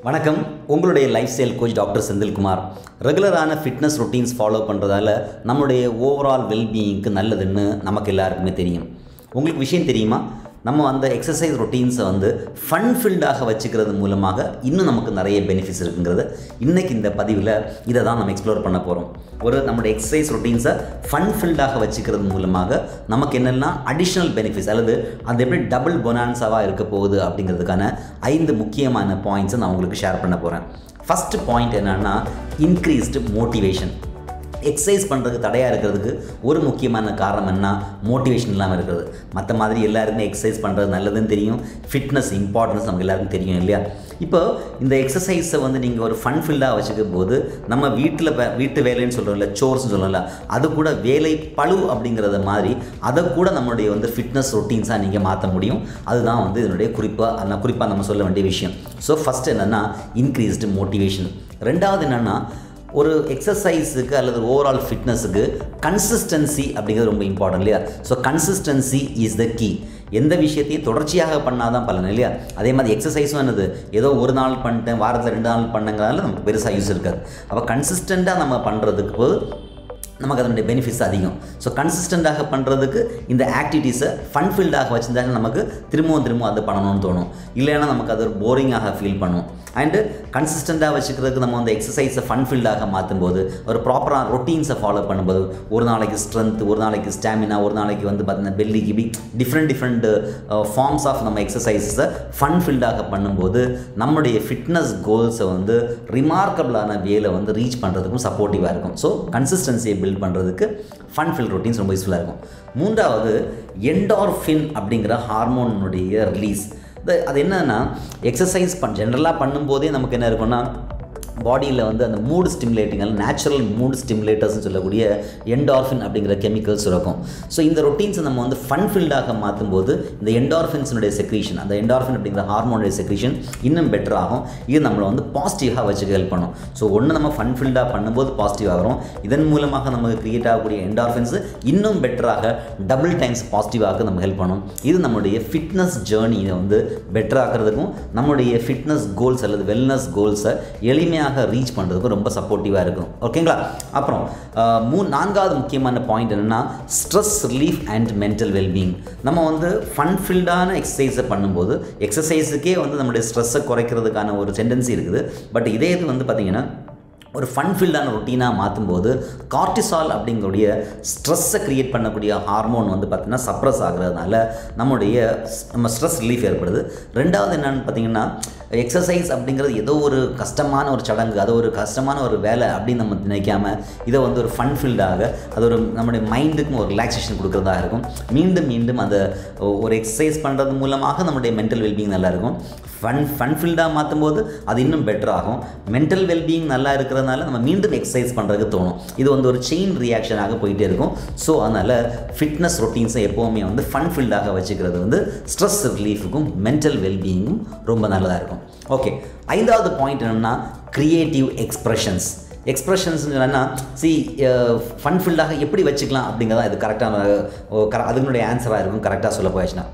வணக்கம் உங்களுடைய lifestyle coach doctor Senthilkumar ரெகுலரான ஃபிட்னஸ் ரொட்டீன்ஸ் ஃபாலோ பண்ணுறதால நம்முடைய ஓவரால் வெல்பீயிங்க்கு நல்லதுன்னு நமக்கு எல்லாருக்குமே தெரியும் உங்களுக்கு விஷயம் தெரியுமா நம்ம அந்த எக்ஸசைஸ் ரொட்டீன்ஸை வந்து ஃபன் ஃபில்டாக வச்சுக்கிறது மூலமாக இன்னும் நமக்கு நிறைய பெனிஃபிட்ஸ் இருக்குங்கிறது இன்றைக்கி இந்த பதிவில் இதை தான் நம்ம எக்ஸ்ப்ளோர் பண்ண போகிறோம் ஒரு நம்மளுடைய எக்ஸசைஸ் ரொட்டீன்ஸை ஃபன் ஃபில்டாக வச்சுக்கிறது மூலமாக நமக்கு என்னெல்லாம் அடிஷ்னல் பெனிஃபிட்ஸ் அல்லது அது எப்படி டபுள் பொனான்ஸாவாக இருக்க போகுது அப்படிங்கிறதுக்கான ஐந்து முக்கியமான பாயிண்ட்ஸை நான் உங்களுக்கு ஷேர் பண்ண போகிறேன் ஃபஸ்ட்டு பாயிண்ட் என்னென்னா இன்க்ரீஸ்டு மோட்டிவேஷன் எக்ஸசைஸ் பண்ணுறதுக்கு தடையாக இருக்கிறதுக்கு ஒரு முக்கியமான காரணம் என்ன மோட்டிவேஷன் இல்லாமல் இருக்கிறது மற்ற மாதிரி எல்லாருக்குமே எக்ஸசைஸ் பண்ணுறது நல்லதுன்னு தெரியும் ஃபிட்னஸ் இம்பார்ட்டன்ஸ் நமக்கு எல்லாருக்கும் தெரியும் இல்லையா இப்போ இந்த எக்ஸசைஸை வந்து நீங்கள் ஒரு ஃபன் ஃபீல்டாக வச்சுக்கும் போது நம்ம வீட்டில் வே வீட்டு வேலைன்னு சொல்கிறோம்ல சோர்ஸ்னு சொல்கிறோம்ல அது கூட வேலை பழு அப்படிங்கிறத மாதிரி அதை கூட நம்மளுடைய வந்து ஃபிட்னஸ் ரொட்டீன்ஸாக நீங்கள் மாற்ற முடியும் அதுதான் வந்து இதனுடைய குறிப்பாக அந்த குறிப்பாக நம்ம சொல்ல வேண்டிய விஷயம் ஸோ ஃபஸ்ட் என்னென்னா இன்க்ரீஸ்டு மோட்டிவேஷன் ரெண்டாவது என்னென்னா ஒரு எக்ஸசைஸுக்கு அல்லது ஓவரால் ஃபிட்னஸுக்கு கன்சிஸ்டன்சி அப்படிங்கிறது ரொம்ப இம்பார்ட்டன்ட் இல்லையா so consistency is the key எந்த விஷயத்தையும் தொடர்ச்சியாக பண்ணால் தான் பலன் இல்லையா அதே மாதிரி எக்ஸசைஸும் என்னது ஏதோ ஒரு நாள் பண்ணிட்டேன் வாரத்தில் ரெண்டு நாள் பண்ணங்கிறதால நமக்கு பெருசாக யூஸ் இருக்காது அப்போ கன்சிஸ்டண்ட்டாக நம்ம பண்ணுறதுக்கு நமக்கு அதனுடைய பெனிஃபிட்ஸ் அதிகம் ஸோ கன்சிஸ்டண்ட்டாக பண்ணுறதுக்கு இந்த ஆக்டிவிட்டீஸை ஃபன் ஃபீல்டாக வச்சுருந்தாங்க நமக்கு திரும்பவும் திரும்பவும் அது பண்ணணும்னு தோணும் இல்லைன்னா நமக்கு அது ஒரு போரிங்காக ஃபீல் பண்ணும் அண்டு கன்சிஸ்டண்ட்டாக வச்சுக்கிறதுக்கு நம்ம வந்து எக்ஸசைஸை ஃபன் ஃபீல்டாக மாற்றும் போது ஒரு ப்ராப்பராக ரொட்டீன்ஸை ஃபாலோ பண்ணும்போது ஒரு நாளைக்கு ஸ்ட்ரென்த் ஒரு நாளைக்கு ஸ்டாமினா ஒரு நாளைக்கு வந்து பார்த்திங்கன்னா பெல்லிக்கு இப்படி டிஃப்ரெண்ட் டிஃப்ரெண்ட் ஃபார்ம்ஸ் ஆஃப் நம்ம எக்ஸசைஸஸை ஃபன் ஃபீல்டாக பண்ணும்போது நம்முடைய ஃபிட்னஸ் கோல்ஸை வந்து ரிமார்க்கபிளான வேலை வந்து ரீச் பண்ணுறதுக்கும் சப்போர்ட்டிவாக இருக்கும் ஸோ கன்சிஸ்டன்சியை பில்ட் பண்ணுறதுக்கு ஃபன் ஃபில் ரொட்டீன்ஸ் ரொம்ப யூஸ்ஃபுல்லாக இருக்கும் மூன்றாவது என்டார்ஃபின் அப்படிங்கிற ஹார்மோனுடைய ரிலீஸ் அது என்னன்னா எக்ஸசைஸ் பண் ஜென்ரலாக பண்ணும்போதே நமக்கு என்ன இருக்கும்னா பாடியில் வந்து அந்த மூடு ஸ்டிமுலேட்டிங் அல்ல நேச்சுரல் மூடு ஸ்டிமுலேட்டர்ஸ்னு சொல்லக்கூடிய என்டார்ஃபின் அப்படிங்கிற கெமிக்கல்ஸ் இருக்கும் ஸோ இந்த ரொட்டீன்ஸை நம்ம வந்து ஃபன் ஃபீல்டாக மாற்றும் போது இந்த என்டார்ஃபின்ஸினுடைய செக்ரீஷன் அந்த என்டார்ஃபின் அப்படிங்கிற ஹார்மோனுடைய செக்ரீஷன் இன்னும் பெட்டர் ஆகும் இது நம்மளை வந்து பாசிட்டிவாக வச்சுக்க ஹெல்ப் பண்ணும் ஸோ ஒன்று நம்ம ஃபன் ஃபீல்டாக பண்ணும்போது பாசிட்டிவ் ஆகிறோம் இதன் மூலமாக நமக்கு க்ரியேட் ஆகக்கூடிய என்டார்ஃபின்ஸ் இன்னும் பெட்டராக டபுள் டைம்ஸ் பாசிட்டிவாக நமக்கு ஹெல்ப் பண்ணும் இது நம்முடைய ஃபிட்னஸ் ஜேர்னியை வந்து பெட்டர் ஆக்கிறதுக்கும் நம்முடைய ஃபிட்னஸ் கோல்ஸ் அல்லது வெல்னஸ் கோல்ஸை எளிமையாக எளிமையாக ரீச் பண்ணுறதுக்கு ரொம்ப சப்போர்ட்டிவாக இருக்கும் ஓகேங்களா அப்புறம் மூ நான்காவது முக்கியமான பாயிண்ட் என்னென்னா stress relief and mental wellbeing நம்ம வந்து ஃபன் ஃபில்டான எக்ஸசைஸை பண்ணும்போது எக்ஸசைஸுக்கே வந்து நம்மளுடைய ஸ்ட்ரெஸ்ஸை குறைக்கிறதுக்கான ஒரு டெண்டன்சி இருக்குது பட் இதே இது வந்து பார்த்திங்கன்னா ஒரு ஃபன் ஃபீல்டான ரொட்டீனாக மாற்றும்போது கார்டிசால் அப்படிங்கக்கூடிய ஸ்ட்ரெஸ்ஸை க்ரியேட் பண்ணக்கூடிய ஹார்மோன் வந்து பார்த்திங்கன்னா சப்ரஸ் ஆகிறதுனால நம்முடைய நம்ம ஸ்ட்ரெஸ் ரிலீஃப் ஏற்படுது ரெண்டாவது என்னென்னு பார்த்திங்கன்னா எக்ஸசைஸ் அப்படிங்கிறது ஏதோ ஒரு கஷ்டமான ஒரு சடங்கு அது ஒரு கஷ்டமான ஒரு வேலை அப்படின்னு நம்ம நினைக்காம இதை வந்து ஒரு ஃபன் ஃபீல்டாக அது ஒரு நம்முடைய மைண்டுக்கும் ஒரு ரிலாக்ஸேஷன் கொடுக்குறதா இருக்கும் மீண்டும் மீண்டும் அந்த ஒரு எக்ஸசைஸ் பண்ணுறது மூலமாக நம்முடைய மென்டல் வெல்பீங் நல்லா இருக்கும் ஃபன் ஃபன் ஃபீல்டாக மாற்றும் போது அது இன்னும் பெட்டர் ஆகும் மென்டல் வெல்பீயிங் நல்லா இருக்கிறதுனால நம்ம மீண்டும் எக்ஸசைஸ் பண்ணுறதுக்கு தோணும் இது வந்து ஒரு செயின் ரியாக்ஷனாக போயிட்டே இருக்கும் ஸோ அதனால் ஃபிட்னஸ் ரொட்டீன்ஸை எப்போவுமே வந்து ஃபன் ஃபீல்டாக வச்சுக்கிறது வந்து ஸ்ட்ரெஸ் ரிலீஃபுக்கும் மென்டல் வெல்பீயிங்கும் ரொம்ப நல்லதாக இருக்கும் ஓகே ஐந்தாவது பாயிண்ட் என்னென்னா க்ரியேட்டிவ் எக்ஸ்ப்ரெஷன்ஸ் எக்ஸ்ப்ரெஷன்ஸ் என்னென்னா சி ஃபன் ஃபீல்டாக எப்படி வச்சுக்கலாம் அப்படிங்கிறதா இது கரெக்டான அதுனுடைய ஆன்சராக இருக்கும் கரெக்டாக சொல்ல போயாச்சுன்னா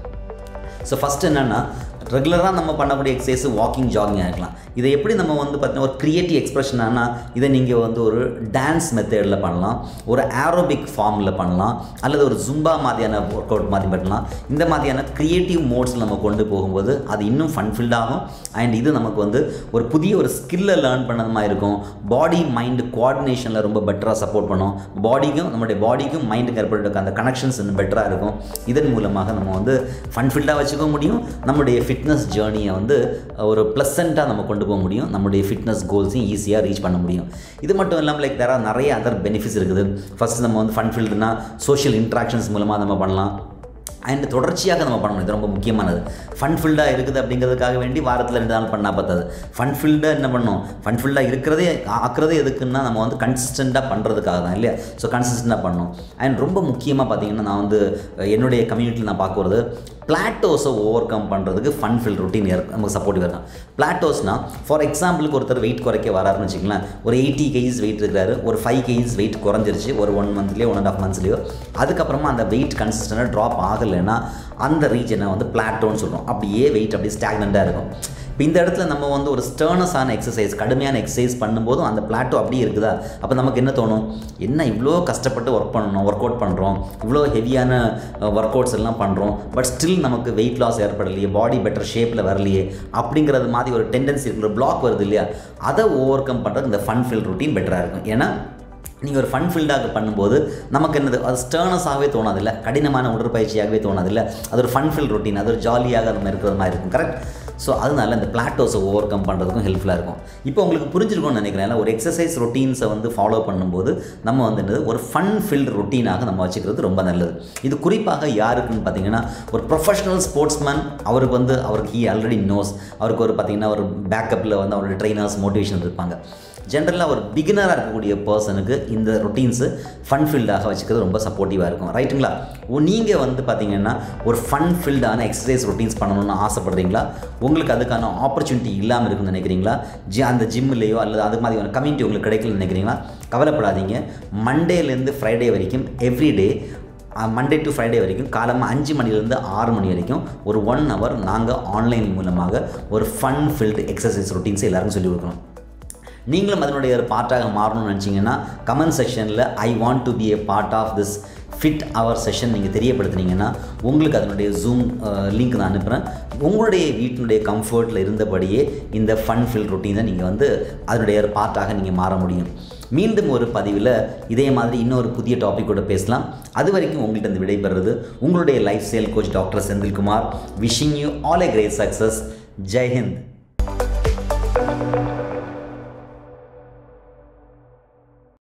ஸோ ஃபஸ்ட் என்னென்னா ரெகுலராக நம்ம பண்ணக்கூடிய எக்ஸசைஸ் வாக்கிங் ஜாகிங் இருக்கலாம் இதை எப்படி நம்ம வந்து பார்த்தீங்கன்னா ஒரு க்ரியேட்டிவ் எக்ஸ்ப்ரெஷன் ஆனால் இதை நீங்கள் வந்து ஒரு டான்ஸ் மெத்தடில் பண்ணலாம் ஒரு ஆரோபிக் ஃபார்மில் பண்ணலாம் அல்லது ஒரு ஜும்பா மாதிரியான ஒர்க் அவுட் மாதிரி பண்ணலாம் இந்த மாதிரியான க்ரியேட்டிவ் மோட்ஸில் நம்ம கொண்டு போகும்போது அது இன்னும் ஃபன்ஃபில்ட் ஆகும் அண்ட் இது நமக்கு வந்து ஒரு புதிய ஒரு ஸ்கில்லை லேர்ன் பண்ணது மாதிரி இருக்கும் பாடி மைண்டு கோஆர்டினேஷனில் ரொம்ப பெட்டராக சப்போர்ட் பண்ணும் பாடிக்கும் நம்மளுடைய பாடிக்கும் மைண்டுக்கு ஏற்பட்டு அந்த கனெக்ஷன்ஸ் இன்னும் பெட்டராக இருக்கும் இதன் மூலமாக நம்ம வந்து ஃபன்ஃபில்டாக வச்சுக்க முடியும் நம்முடைய ஃபிட்னஸ் ஜேர்னியை வந்து ஒரு ப்ளசண்ட்டாக நம்ம கொண்டு போக முடியும் நம்முடைய ஃபிட்னஸ் கோல்ஸையும் ஈஸியாக ரீச் பண்ண முடியும் இது மட்டும் இல்லாமல் லைக் தர நிறைய அதர் பெனிஃபிட்ஸ் இருக்குது ஃபஸ்ட் நம்ம வந்து ஃபன் ஃபீல்டுனா சோஷியல் இன்ட்ராக்ஷன்ஸ் மூலமாக நம்ம பண்ணலாம் அண்ட் தொடர்ச்சியாக நம்ம பண்ணணும் இது ரொம்ப முக்கியமானது ஃபன் ஃபீல்டாக இருக்குது அப்படிங்கிறதுக்காக வேண்டி வாரத்தில் ரெண்டு நாள் பண்ணால் பார்த்தாது ஃபன் ஃபீல்டாக என்ன பண்ணணும் ஃபன் ஃபீல்டாக இருக்கிறதே ஆக்குறதே எதுக்குன்னா நம்ம வந்து கன்சிஸ்டண்ட்டாக பண்ணுறதுக்காக தான் இல்லையா ஸோ கன்சிஸ்டண்ட்டாக பண்ணணும் அண்ட் ரொம்ப முக்கியமாக பார்த்தீங்கன்னா நான் வந்து என்னுடைய கம்யூனிட்டியில் நான் பார்க்குறது பிளாட்டோஸை ஓவர் கம் பண்ணுறதுக்கு ஃபன் ஃபில் ரொட்டீன் நமக்கு சப்போர்ட்டிவ் இருக்கும் பிளாட்டோஸ்னால் ஃபார் எக்ஸாம்பிளுக்கு ஒருத்தர் வெயிட் குறைக்க வராருன்னு வச்சுக்கலாம் ஒரு எயிட்டி கேஜிஸ் வெயிட் இருக்கிறாரு ஒரு ஃபைவ் கேஜிஸ் வெயிட் குறைஞ்சிருச்சு ஒரு ஒன் மந்த்லேயோ ஒன் அண்ட் ஆஃப் மந்த்ஸ்லேயோ அதுக்கப்புறமா அந்த வெயிட் கன்சிஸ்டண்ட்டாக ட்ராப் ஆகலைன்னா அந்த ரீஜனை வந்து பிளாட்டோன்னு சொல்கிறோம் அப்படியே வெயிட் அப்படியே ஸ்டாக்னண்ட்டாக இருக்கும் இப்போ இந்த இடத்துல நம்ம வந்து ஒரு ஸ்டர்னஸான எக்ஸசைஸ் கடுமையான எக்ஸசைஸ் பண்ணும்போதும் அந்த பிளாட்டோ அப்படியே இருக்குதா அப்போ நமக்கு என்ன தோணும் என்ன இவ்வளோ கஷ்டப்பட்டு ஒர்க் பண்ணணும் ஒர்க் அவுட் பண்ணுறோம் இவ்வளோ ஹெவியான ஒர்க் அவுட்ஸ் எல்லாம் பண்ணுறோம் பட் ஸ்டில் நமக்கு வெயிட் லாஸ் ஏற்படலையே பாடி பெட்டர் ஷேப்பில் வரலையே அப்படிங்கிறது மாதிரி ஒரு டெண்டன்சி இருக்கிற பிளாக் வருது இல்லையா அதை ஓவர் கம் பண்ணுறது இந்த ஃபன் ஃபில் ரொட்டீன் பெட்டராக இருக்கும் ஏன்னா நீங்கள் ஒரு ஃபன் ஃபீல்டாக பண்ணும்போது நமக்கு என்னது அது ஸ்டர்னஸாகவே தோணாதில்ல கடினமான உடற்பயிற்சியாகவே தோணாதில்ல அது ஒரு ஃபன் ஃபில் ரொட்டீன் அது ஒரு ஜாலியாக நம்ம இருக்கிற மாதிரி இருக்கும் கரெக்ட் ஸோ அதனால இந்த பிளாட்டோஸை ஓவர் கம் பண்ணுறதுக்கும் ஹெல்ப்ஃபுல்லாக இருக்கும் இப்போ உங்களுக்கு புரிஞ்சிருக்கும்னு நினைக்கிறேன் இல்ல? ஒரு எக்ஸசைஸ் ரொட்டீன்ஸை வந்து ஃபாலோ பண்ணும்போது நம்ம வந்து என்னது ஒரு ஃபன் ஃபீல்டு ரொட்டீனாக நம்ம வச்சுக்கிறது ரொம்ப நல்லது இது குறிப்பாக யாருக்குன்னு பார்த்தீங்கன்னா ஒரு ப்ரொஃபஷனல் ஸ்போர்ட்ஸ்மேன் அவருக்கு வந்து அவருக்கு ஹீ ஆல்ரெடி நோஸ் அவருக்கு ஒரு பார்த்தீங்கன்னா ஒரு பேக்கப்பில் வந்து அவருடைய ட்ரைனர்ஸ் மோட்டிவேஷன் இருப்பாங்க ஜென்ரலாக ஒரு பிகினராக இருக்கக்கூடிய பர்சனுக்கு இந்த ரொட்டீன்ஸு ஃபன் ஃபீல்டாக வச்சுக்கிறது ரொம்ப சப்போர்ட்டிவாக இருக்கும் ரைட்டுங்களா நீங்கள் வந்து பார்த்தீங்கன்னா ஒரு ஃபன் ஃபீல்டான எக்ஸசைஸ் ரொட்டீன்ஸ் பண்ணணும்னு ஆசைப்படுறீங்களா உங்களுக்கு அதுக்கான ஆப்பர்ச்சுனிட்டி இல்லாமல் இருக்குன்னு நினைக்கிறீங்களா ஜி அந்த ஜிம்லேயோ அல்லது அது மாதிரியான கம்யூனிட்டி உங்களுக்கு கிடைக்கலன்னு நினைக்கிறீங்களா கவலைப்படாதீங்க மண்டேலேருந்து ஃப்ரைடே வரைக்கும் எவ்ரிடே மண்டே டு ஃப்ரைடே வரைக்கும் காலமாக அஞ்சு மணிலேருந்து ஆறு மணி வரைக்கும் ஒரு ஒன் ஹவர் நாங்கள் ஆன்லைன் மூலமாக ஒரு ஃபன் ஃபில்டு எக்ஸசைஸ் ரொட்டீன்ஸ் எல்லாருக்கும் சொல்லிக் கொடுக்குறோம் நீங்களும் அதனுடைய ஒரு பார்ட்டாக மாறணும்னு நினச்சிங்கன்னா கமெண்ட் செக்ஷனில் I want to be a part of this fit hour session நீங்கள் தெரியப்படுத்துனீங்கன்னா உங்களுக்கு அதனுடைய ஜூம் லிங்க் நான் அனுப்புகிறேன் உங்களுடைய வீட்டினுடைய கம்ஃபர்ட்டில் இருந்தபடியே இந்த ஃபன் ஃபில் ரொட்டீனை நீங்கள் வந்து அதனுடைய ஒரு பார்ட்டாக நீங்கள் மாற முடியும் மீண்டும் ஒரு பதிவில் இதே மாதிரி இன்னொரு புதிய டாப்பிக்கோட பேசலாம் அது வரைக்கும் உங்கள்கிட்ட இருந்து விடைபெறுறது உங்களுடைய lifestyle coach doctor Senthilkumar wishing you all a great success Jai Hind